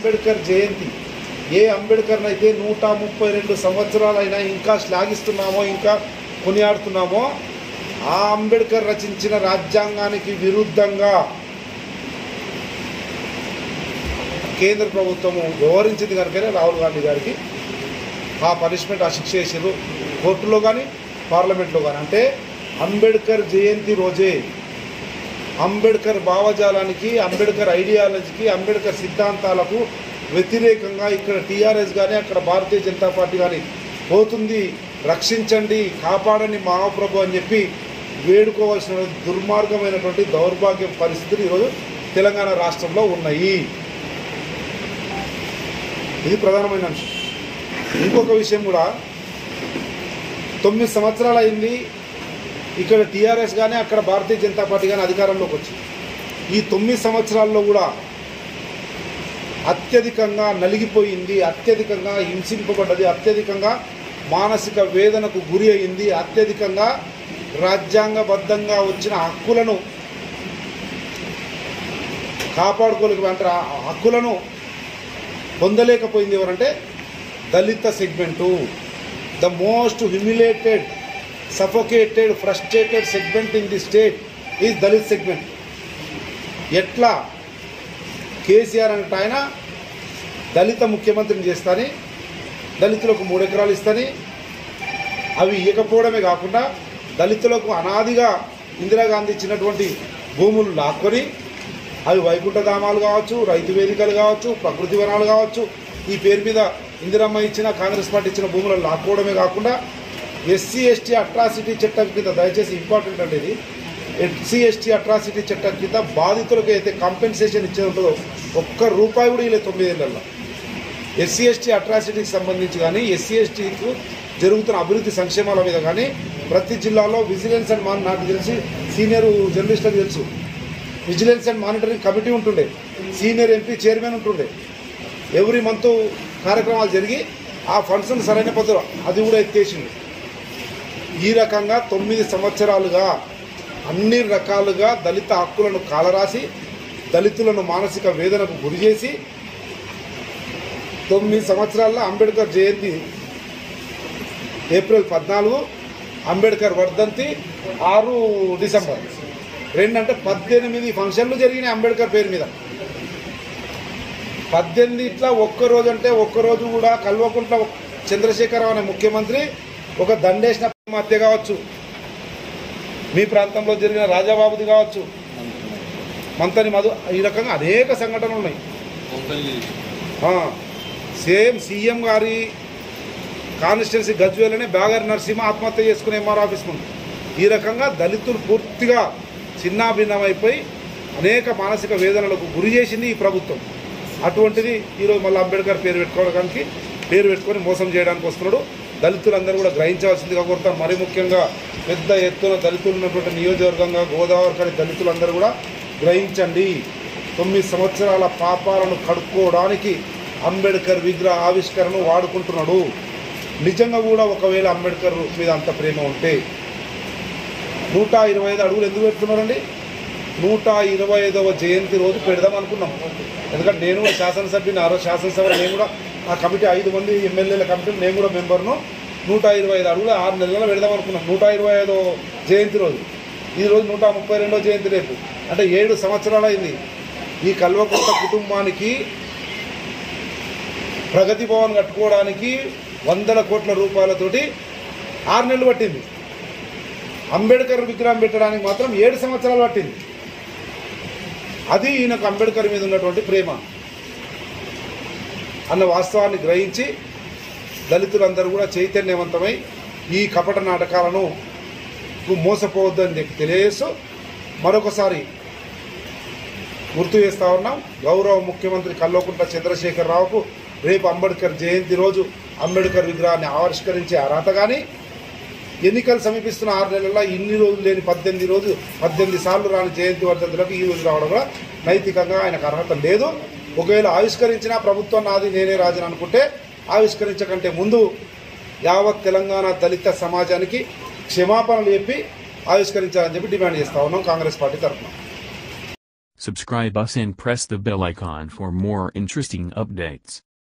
అంబేద్కర్ జయంతి ఏ అంబేద్కర్ అయితే నూట ముప్పై రెండు సంవత్సరాలైనా ఇంకా శ్లాఘిస్తున్నామో ఇంకా కొనియాడుతున్నామో ఆ అంబేద్కర్ రచించిన రాజ్యాంగానికి విరుద్ధంగా కేంద్ర ప్రభుత్వము వ్యవహరించింది కనుకనే రాహుల్ గాంధీ గారికి ఆ పనిష్మెంట్ ఆ శిక్ష వేసారు కోర్టులో కానీ పార్లమెంట్లో కానీ అంటే అంబేద్కర్ జయంతి రోజే అంబేద్కర్ భావజాలానికి అంబేద్కర్ ఐడియాలజీకి అంబేద్కర్ సిద్ధాంతాలకు వ్యతిరేకంగా ఇక్కడ టీఆర్ఎస్ కానీ అక్కడ భారతీయ జనతా పార్టీ కానీ పోతుంది రక్షించండి కాపాడండి మహాప్రభు అని చెప్పి వేడుకోవాల్సిన దుర్మార్గమైనటువంటి దౌర్భాగ్య పరిస్థితులు ఈరోజు తెలంగాణ రాష్ట్రంలో ఉన్నాయి ఇది ప్రధానమైన అంశం ఇంకొక విషయం కూడా తొమ్మిది సంవత్సరాలు అయింది ఇక్కడ టీఆర్ఎస్ కానీ అక్కడ భారతీయ జనతా పార్టీ కానీ అధికారంలోకి వచ్చింది ఈ తొమ్మిది సంవత్సరాల్లో కూడా అత్యధికంగా నలిగిపోయింది అత్యధికంగా హింసింపబడ్డది అత్యధికంగా మానసిక వేదనకు గురి అయింది అత్యధికంగా రాజ్యాంగబద్ధంగా వచ్చిన హక్కులను కాపాడుకోలేక అంటే ఆ హక్కులను పొందలేకపోయింది ఎవరంటే దళిత segment the most humiliated suffocated frustrated segment in the state is Dalit segment ఎట్లా కేసీఆర్ అంటే ఆయన దళిత ముఖ్యమంత్రిని చేస్తాని దళితులకు మూడు ఎకరాలు ఇస్తాని అవి ఇవ్వకపోవడమే కాకుండా దళితులకు అనాదిగా ఇందిరాగాంధీ ఇచ్చినటువంటి భూములు లాక్కొని అవి వైకుంఠ ధామాలు కావచ్చు రైతు వేదికలు కావచ్చు ప్రకృతి వనాలు కావచ్చు ఈ పేరు మీద ఇందిరమ్మ ఇచ్చిన కాంగ్రెస్ పార్టీ ఇచ్చిన భూములను లాక్కోవడమే కాకుండా ఎస్సీ ఎస్టీ అట్రాసిటీ చట్టం కింద దయచేసి ఇంపార్టెంట్ అంటే ఇది ఎస్సీ ఎస్టీ అట్రాసిటీ చట్టం కింద బాధితులకు అయితే కాంపెన్సేషన్ ఇచ్చే ఉంటుందో ఒక్క రూపాయి కూడా ఇలా తొమ్మిదేళ్లలో ఎస్సీ ఎస్టీ అట్రాసిటీకి సంబంధించి కానీ ఎస్సీ ఎస్టీకు జరుగుతున్న అభివృద్ధి సంక్షేమాల మీద కానీ ప్రతి జిల్లాలో విజిలెన్స్ అండ్ మాన్ నాకు తెలిసి సీనియర్ జర్నలిస్టులకు తెలుసు విజిలెన్స్ అండ్ మానిటరింగ్ కమిటీ ఉంటుండే సీనియర్ ఎంపీ చైర్మన్ ఉంటుండే ఎవ్రీ మంత్ కార్యక్రమాలు జరిగి ఆ ఫండ్స్ని సరైన పద్ధతిలో అది కూడా ఎత్తేసింది ఈ రకంగా తొమ్మిది సంవత్సరాలుగా అన్ని రకాలుగా దళిత హక్కులను కాలరాసి దళితులను మానసిక వేదనకు గురి చేసి తొమ్మిది సంవత్సరాల్లో అంబేద్కర్ జయంతి ఏప్రిల్ పద్నాలుగు అంబేద్కర్ వర్ధంతి ఆరు డిసెంబర్ రెండు అంటే పద్దెనిమిది ఫంక్షన్లు జరిగినాయి అంబేద్కర్ పేరు మీద పద్దెనిమిది ఇట్లా ఒక్కరోజు అంటే ఒక్కరోజు కూడా కల్వకుంట్ల చంద్రశేఖరరావు అనే ముఖ్యమంత్రి ఒక దండేసిన హత్య కావచ్చు మీ ప్రాంతంలో జరిగిన రాజాబాబుది కావచ్చు మంతని మధు ఈ రకంగా అనేక సంఘటనలు ఉన్నాయి ఆ, సేమ్ సీఎం గారి కాన్స్టిట్యున్సీ గజ్వేలనే బ్యాగర్ నరసింహ ఆత్మహత్య చేసుకునే ఎంఆర్ ఆఫీస్ ముందు ఈ రకంగా దళితులు పూర్తిగా చిన్నాభిన్నమైపోయి అనేక మానసిక వేదనలకు గురి చేసింది ఈ ప్రభుత్వం అటువంటిది ఈరోజు మళ్ళీ అంబేద్కర్ పేరు పెట్టుకోవడానికి పేరు పెట్టుకొని మోసం చేయడానికి వస్తున్నాడు దళితులందరూ కూడా గ్రహించవలసిందిగా కోరుతాం మరీ ముఖ్యంగా పెద్ద ఎత్తున దళితులు ఉన్నటువంటి నియోజకవర్గంగా గోదావరి కని దళితులందరూ కూడా గ్రహించండి తొమ్మిది సంవత్సరాల పాపాలను కడుక్కోవడానికి అంబేద్కర్ విగ్రహ ఆవిష్కరణ వాడుకుంటున్నాడు నిజంగా కూడా ఒకవేళ అంబేద్కర్ మీద అంత ప్రేమ ఉంటే నూట ఇరవై ఐదు అడుగులు ఎందుకు పెడుతున్నారండి నూట ఇరవై ఐదవ జయంతి రోజు పెడదాం అనుకున్నాం ఎందుకంటే నేను కూడా శాసనసభ్యుని ఆ రోజు శాసనసభ నేను కూడా ఆ కమిటీ ఐదు మంది ఎమ్మెల్యేల కమిటీ నేను కూడా మెంబర్ను నూట ఇరవై ఐదు అడుగులు ఆరు నెలల్లో పెడదాం అనుకున్నాం నూట ఇరవై ఐదో జయంతి రోజు ఈ రోజు నూట ముప్పై రెండో జయంతి రేపు అంటే ఏడు సంవత్సరాలు అయింది ఈ కల్వకుంట కుటుంబానికి ప్రగతి భవన్ కట్టుకోవడానికి వందల కోట్ల రూపాయలతోటి ఆరు నెలలు పట్టింది అంబేద్కర్ విగ్రహం పెట్టడానికి మాత్రం ఏడు సంవత్సరాలు పట్టింది అది ఈయనకు అంబేద్కర్ మీద ఉన్నటువంటి ప్రేమ అన్న వాస్తవాన్ని గ్రహించి దళితులందరూ కూడా చైతన్యవంతమై ఈ కపట నాటకాలను మోసపోవద్దని చెప్పి తెలియజేస్తూ మరొకసారి గుర్తు చేస్తా ఉన్నాం గౌరవ ముఖ్యమంత్రి కల్వకుంట్ల చంద్రశేఖరరావుకు రేపు అంబేద్కర్ జయంతి రోజు అంబేద్కర్ విగ్రహాన్ని ఆవిష్కరించే అర్హత కానీ ఎన్నికలు సమీపిస్తున్న ఆరు నెలల్లో ఇన్ని రోజులు లేని పద్దెనిమిది రోజు పద్దెనిమిది సార్లు రాని జయంతి వర్ధంతులకు ఈ రోజు రావడం కూడా నైతికంగా ఆయనకు అర్హత లేదు ఒకవేళ ఆవిష్కరించినా ప్రభుత్వం నాది నేనే రాజని అనుకుంటే ఆవిష్కరించకంటే ముందు యావత్ తెలంగాణ దళిత సమాజానికి క్షమాపణలు చెప్పి ఆవిష్కరించాలని చెప్పి డిమాండ్ చేస్తా ఉన్నాం కాంగ్రెస్ పార్టీ తరఫున Subscribe us and press the bell icon for more interesting updates.